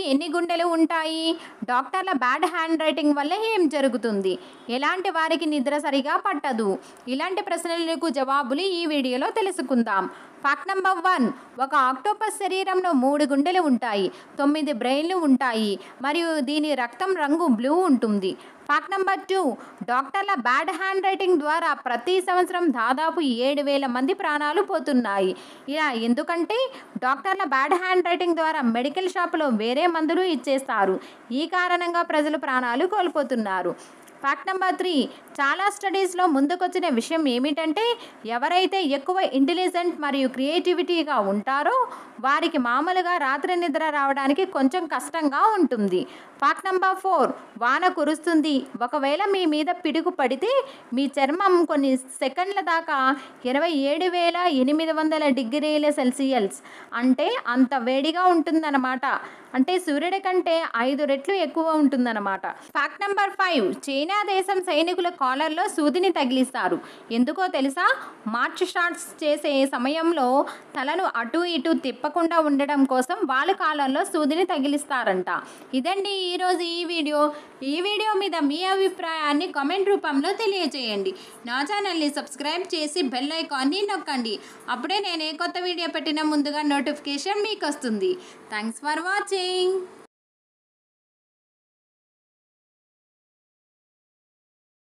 ఎన్ని గుండెలు ఉంటాయి డాక్టర్ల బ్యాడ్ హ్యాండ్ రైటింగ్ వల్ల ఏం జరుగుతుంది ఎలాంటి వారికి నిద్ర సరిగా పట్టదు ఇలాంటి ప్రశ్నలకు జవాబులు ఈ వీడియోలో తెలుసుకుందాం ఫ్యాక్ట్ నెంబర్ వన్ ఒక ఆక్టోపస్ శరీరంలో మూడు గుండెలు ఉంటాయి తొమ్మిది బ్రెయిన్లు ఉంటాయి మరియు దీని రక్తం రంగు బ్లూ ఉంటుంది ఫ్యాక్ట్ నెంబర్ టూ డాక్టర్ల బ్యాడ్ హ్యాండ్ రైటింగ్ ద్వారా ప్రతి సంవత్సరం దాదాపు ఏడు వేల మంది ప్రాణాలు పోతున్నాయి ఇలా ఎందుకంటే డాక్టర్ల బ్యాడ్ హ్యాండ్ రైటింగ్ ద్వారా మెడికల్ షాపులో వేరే మందులు ఇచ్చేస్తారు ఈ కారణంగా ప్రజలు ప్రాణాలు కోల్పోతున్నారు ఫ్యాక్ట్ నెంబర్ త్రీ చాలా స్టడీస్లో ముందుకొచ్చిన విషయం ఏమిటంటే ఎవరైతే ఎక్కువ ఇంటెలిజెంట్ మరియు క్రియేటివిటీగా ఉంటారో వారికి మామూలుగా రాత్రి నిద్ర రావడానికి కొంచెం కష్టంగా ఉంటుంది ఫ్యాక్ట్ నెంబర్ ఫోర్ వాన కురుస్తుంది ఒకవేళ మీ మీద పిడుగు పడితే మీ చర్మం కొన్ని సెకండ్ల దాకా ఇరవై ఏడు వేల ఎనిమిది వందల డిగ్రీల సెల్సియస్ అంటే అంత వేడిగా ఉంటుందన్నమాట అంటే సూర్యుడి కంటే ఐదు రెట్లు ఎక్కువ ఉంటుందన్నమాట ఫ్యాక్ట్ నెంబర్ ఫైవ్ చైనా దేశం సైనికుల కాలర్లో సూదిని తగిలిస్తారు ఎందుకో తెలుసా మార్చ్ షాట్స్ చేసే సమయంలో తలను అటు ఇటు తిప్పకుండా ఉండడం కోసం వాళ్ళ కాలంలో సూదిని తగిలిస్తారంట ఇదండి ఈరోజు ఈ వీడియో ఈ వీడియో మీద మీ అభిప్రాయాన్ని కామెంట్ రూపంలో తెలియజేయండి నా ఛానల్ని సబ్స్క్రైబ్ చేసి బెల్ ఐకాన్ని నొక్కండి అప్పుడే నేను ఏ కొత్త వీడియో పెట్టినా ముందుగా నోటిఫికేషన్ మీకు వస్తుంది థ్యాంక్స్ ఫర్ వాచింగ్